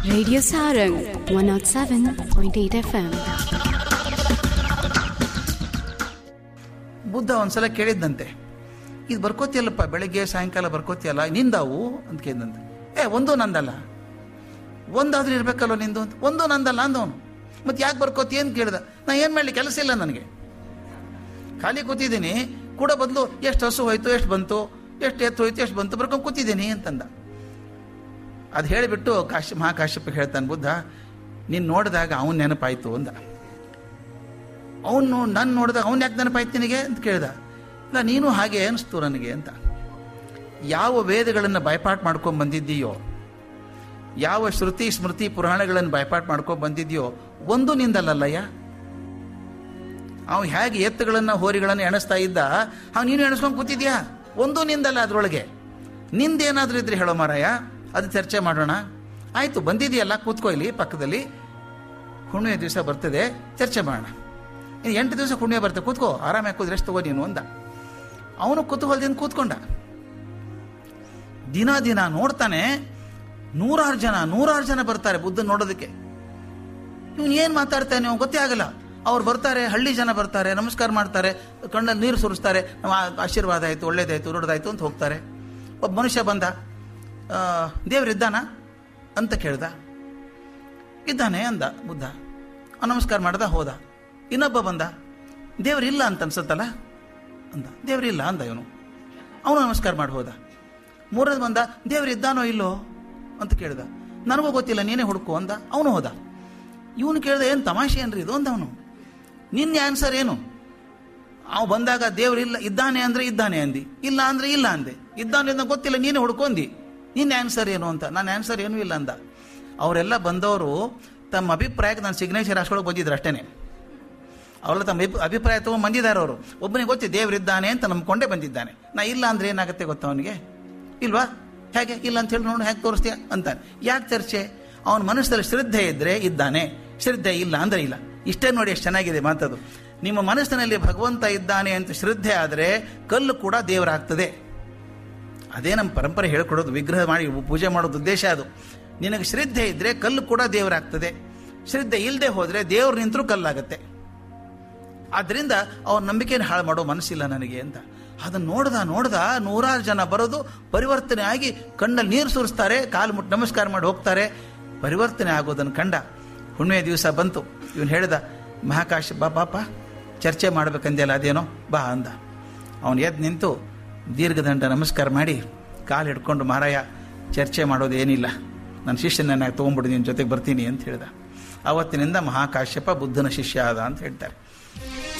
Radio Sarang 107.8 FM. Buddha ಒಂದ್ಸಲ ಕೇಳಿದ್ದಂತೆ ಇದು ಬರ್ಕೋತಿಯಲ್ಲಪ್ಪ ಬೆಳಗ್ಗೆ ಸಾಯಂಕಾಲ ಬರ್ಕೋತಿಯಲ್ಲ ನಿಂದಾವು ಅಂತ ಕೇಳಿದಂತೆ ಏ ಒಂದು ನಂದಲ್ಲ ಒಂದಾದ್ರೂ ಇರ್ಬೇಕಲ್ವ ನಿಂದು ಅಂತ ಒಂದು ನಂದಲ್ಲ ಅಂದವನು ಮತ್ತೆ ಯಾಕೆ ಬರ್ಕೋತಿ ಅಂತ ಕೇಳ್ದ ನಾ ಏನು ಮಾಡಲಿ ಕೆಲಸ ಇಲ್ಲ ನನಗೆ ಖಾಲಿ ಕೂತಿದ್ದೀನಿ ಕೂಡ ಬದಲು ಎಷ್ಟು ಹಸು ಹೋಯ್ತು ಎಷ್ಟು ಬಂತು ಎಷ್ಟು ಎತ್ತು ಹೋಯ್ತು ಎಷ್ಟು ಬಂತು ಬರ್ಕೊಂಡು ಕೂತಿದ್ದೀನಿ ಅಂತಂದ ಅದು ಹೇಳಿಬಿಟ್ಟು ಕಾಶ್ಯ ಮಹಾಕಾಶ್ಯಪ ಹೇಳ್ತಾನೆ ಬುದ್ಧ ನೀನು ನೋಡಿದಾಗ ಅವನು ನೆನಪಾಯ್ತು ಅಂದ ಅವನು ನಾನು ನೋಡಿದಾಗ ಅವ್ನು ಯಾಕೆ ನೆನಪಾಯ್ತು ನಿನಗೆ ಅಂತ ಕೇಳ್ದ ಇಲ್ಲ ನೀನು ಹಾಗೆ ಅನಿಸ್ತು ನನಗೆ ಅಂತ ಯಾವ ವೇದಗಳನ್ನು ಬೈಪಾಟ್ ಮಾಡ್ಕೊಂಡು ಬಂದಿದ್ದೀಯೋ ಯಾವ ಶ್ರುತಿ ಸ್ಮೃತಿ ಪುರಾಣಗಳನ್ನು ಬೈಪಾಟ್ ಮಾಡ್ಕೊಂಡು ಬಂದಿದ್ಯೋ ಒಂದು ನಿಂದಲ್ಲಲ್ಲಯ್ಯ ಅವ ಹೇಗೆ ಎತ್ತುಗಳನ್ನು ಹೋರಿಗಳನ್ನು ಎಣಿಸ್ತಾ ಇದ್ದ ಅವ್ ನೀನು ಎಣಿಸ್ಕೊಂಡು ಕೂತಿದ್ಯಾ ಒಂದು ನಿಂದಲ್ಲ ಅದರೊಳಗೆ ನಿಂದೇನಾದ್ರೂ ಇದ್ರೆ ಹೇಳೋ ಮಾರಾಯ ಅದು ಚರ್ಚೆ ಮಾಡೋಣ ಆಯಿತು ಬಂದಿದೆಯಲ್ಲ ಕೂತ್ಕೋ ಇಲ್ಲಿ ಪಕ್ಕದಲ್ಲಿ ಹುಣ್ಣಿಮೆ ದಿವಸ ಬರ್ತದೆ ಚರ್ಚೆ ಮಾಡೋಣ ಇನ್ನು ಎಂಟು ದಿವಸ ಹುಣ್ಣಿಮೆ ಬರ್ತದೆ ಕೂತ್ಕೋ ಆರಾಮಾಗಿ ಕೂತ್ ರೆಸ್ಟ್ ತಗೋ ನೀನು ಅಂದ ಅವನು ಕುತೂಹಲದಿಂದ ಕೂತ್ಕೊಂಡ ದಿನ ದಿನ ನೋಡ್ತಾನೆ ನೂರಾರು ಜನ ನೂರಾರು ಜನ ಬರ್ತಾರೆ ಬುದ್ಧ ನೋಡೋದಕ್ಕೆ ಇವನು ಏನು ಮಾತಾಡ್ತಾನೆ ಅವ್ನು ಗೊತ್ತೇ ಆಗಲ್ಲ ಅವ್ರು ಬರ್ತಾರೆ ಹಳ್ಳಿ ಜನ ಬರ್ತಾರೆ ನಮಸ್ಕಾರ ಮಾಡ್ತಾರೆ ಕಣ್ಣಲ್ಲಿ ನೀರು ಸುರಿಸ್ತಾರೆ ನಮ್ಮ ಆ- ಆಶೀರ್ವಾದ ಆಯಿತು ಒಳ್ಳೇದಾಯ್ತು ದೊಡ್ಡದಾಯ್ತು ಅಂತ ಹೋಗ್ತಾರೆ ಒಬ್ಬ ಮನುಷ್ಯ ಬಂದ ಆ, ದೇವ್ರಿದ್ದಾನ ಅಂತ ಕೇಳ್ದ ಇದ್ದಾನೆ ಅಂದ ಬುದ್ಧ ಆ, ನಮಸ್ಕಾರ ಮಾಡ್ದ ಹೋದ ಇನ್ನೊಬ್ಬ ಬಂದ ದೇವ್ರಿಲ್ಲ ಅಂತ ಅನ್ಸುತ್ತಲ್ಲ ಅಂದ ದೇವ್ರಿಲ್ಲ ಅಂದ ಇವನು ಅವನು ನಮಸ್ಕಾರ ಮಾಡಿ ಹೋದ ಮೂರನೇದು ಬಂದ ದೇವ್ರಿದ್ದಾನೋ ಇಲ್ಲೋ ಅಂತ ಕೇಳ್ದ ನನಗೂ ಗೊತ್ತಿಲ್ಲ ನೀನೇ ಹುಡುಕು ಅಂದ ಅವನು ಹೋದ ಇವನು ಕೇಳ್ದ ಏನು ತಮಾಷೆ ಏನ್ರಿ ಇದು ಅಂದ ಅವನು ನಿನ್ನ ಆನ್ಸರ್ ಏನು ಅವ್ ಬಂದಾಗ ದೇವ್ರು ಇಲ್ಲ ಇದ್ದಾನೆ ಅಂದ್ರೆ ಇದ್ದಾನೆ ಅಂದಿ ಇಲ್ಲ ಅಂದ್ರೆ ಇಲ್ಲ ಅಂದೆ ಇದ್ದಾನೆ ಅಂತ ಗೊತ್ತಿಲ್ಲ ನೀನೇ ಹುಡ್ಕೊಂಡಿ ನಿನ್ನ ಆನ್ಸರ್ ಏನು ಅಂತ ನನ್ನ ಆನ್ಸರ್ ಏನೂ ಇಲ್ಲ ಅಂದ ಅವರೆಲ್ಲ ಬಂದವರು ತಮ್ಮ ಅಭಿಪ್ರಾಯಕ್ಕೆ ನಾನು ಸಿಗ್ನೇಚರ್ ಹಾಸ್ಕೊಳಕ್ಕೆ ಬಂದಿದ್ರು ಅಷ್ಟೇನೆ ಅವರೆಲ್ಲ ತಮ್ಮ ಅಭಿ- ಅಭಿಪ್ರಾಯ ತಗೊಂಡು ಬಂದಿದ್ದಾರೆ ಅವರು ಒಬ್ಬನಿಗೆ ಗೊತ್ತಿ ದೇವರಿದ್ದಾನೆ ಅಂತ ನಂಬ್ಕೊಂಡೇ ಬಂದಿದ್ದಾನೆ ನಾ ಇಲ್ಲ ಅಂದ್ರೆ ಏನಾಗುತ್ತೆ ಗೊತ್ತಾ ಅವನಿಗೆ ಇಲ್ವಾ ಹೇಗೆ ಇಲ್ಲ ಅಂತ ಹೇಳಿ ನೋಡು ಹೇಗೆ ತೋರಿಸ್ತೀಯ ಅಂತಾನೆ ಯಾಕೆ ಚರ್ಚೆ ಅವನ ಮನಸ್ಸಲ್ಲಿ ಶ್ರದ್ಧೆ ಇದ್ರೆ ಇದ್ದಾನೆ ಶ್ರದ್ಧೆ ಇಲ್ಲ ಅಂದ್ರೆ ಇಲ್ಲ ಇಷ್ಟೇ ನೋಡಿ ಎಷ್ಟು ಚೆನ್ನಾಗಿದೆ ಮಾತದು ನಿಮ್ಮ ಮನಸ್ಸಿನಲ್ಲಿ ಭಗವಂತ ಇದ್ದಾನೆ ಅಂತ ಶ್ರದ್ಧೆ ಆದರೆ ಕಲ್ಲು ಕೂಡ ದೇವರಾಗ್ತದೆ ಅದೇ ನಮ್ಮ ಪರಂಪರೆ ಹೇಳ್ಕೊಡೋದು ವಿಗ್ರಹ ಮಾಡಿ ಪೂಜೆ ಮಾಡೋದು ಉದ್ದೇಶ ಅದು ನಿನಗೆ ಶ್ರದ್ಧೆ ಇದ್ರೆ ಕಲ್ಲು ಕೂಡ ದೇವರಾಗ್ತದೆ ಶ್ರದ್ಧೆ ಇಲ್ಲದೆ ಹೋದ್ರೆ ದೇವ್ರು ನಿಂತರೂ ಕಲ್ಲಾಗತ್ತೆ ಆದ್ರಿಂದ ಅವ್ರ ನಂಬಿಕೆಯನ್ನು ಹಾಳು ಮಾಡೋ ಮನಸ್ಸಿಲ್ಲ ನನಗೆ ಅಂತ ಅದನ್ನು ನೋಡ್ದ ನೋಡ್ದ ನೂರಾರು ಜನ ಬರೋದು ಪರಿವರ್ತನೆ ಆಗಿ ಕಣ್ಣಲ್ಲಿ ನೀರು ಸುರಿಸ್ತಾರೆ ಕಾಲು ಮುಟ್ಟು ನಮಸ್ಕಾರ ಮಾಡಿ ಹೋಗ್ತಾರೆ ಪರಿವರ್ತನೆ ಆಗೋದನ್ನು ಕಂಡ ಹುಣ್ಣಿಮೆ ದಿವಸ ಬಂತು ಇವನು ಹೇಳ್ದ ಮಹಾಕಾಶ ಬಾ ಪಾಪ ಚರ್ಚೆ ಮಾಡ್ಬೇಕಂದ್ಯಲ್ಲ ಅದೇನೋ ಬಾ ಅಂದ ಅವನು ಎದ್ದು ನಿಂತು ದೀರ್ಘದಂಡ ನಮಸ್ಕಾರ ಮಾಡಿ ಕಾಲು ಹಿಡ್ಕೊಂಡು ಮಾರಾಯ ಚರ್ಚೆ ಮಾಡೋದು ಏನಿಲ್ಲ ನನ್ನ ಶಿಷ್ಯನನ್ನ ತೊಗೊಂಡ್ಬಿಡು ನಿನ್ನ ಜೊತೆಗೆ ಬರ್ತೀನಿ ಅಂತ ಹೇಳ್ದ ಆವತ್ತಿನಿಂದ ಮಹಾಕಾಶ್ಯಪ ಬುದ್ಧನ ಶಿಷ್ಯ ಆದ ಅಂತ ಹೇಳ್ತಾರೆ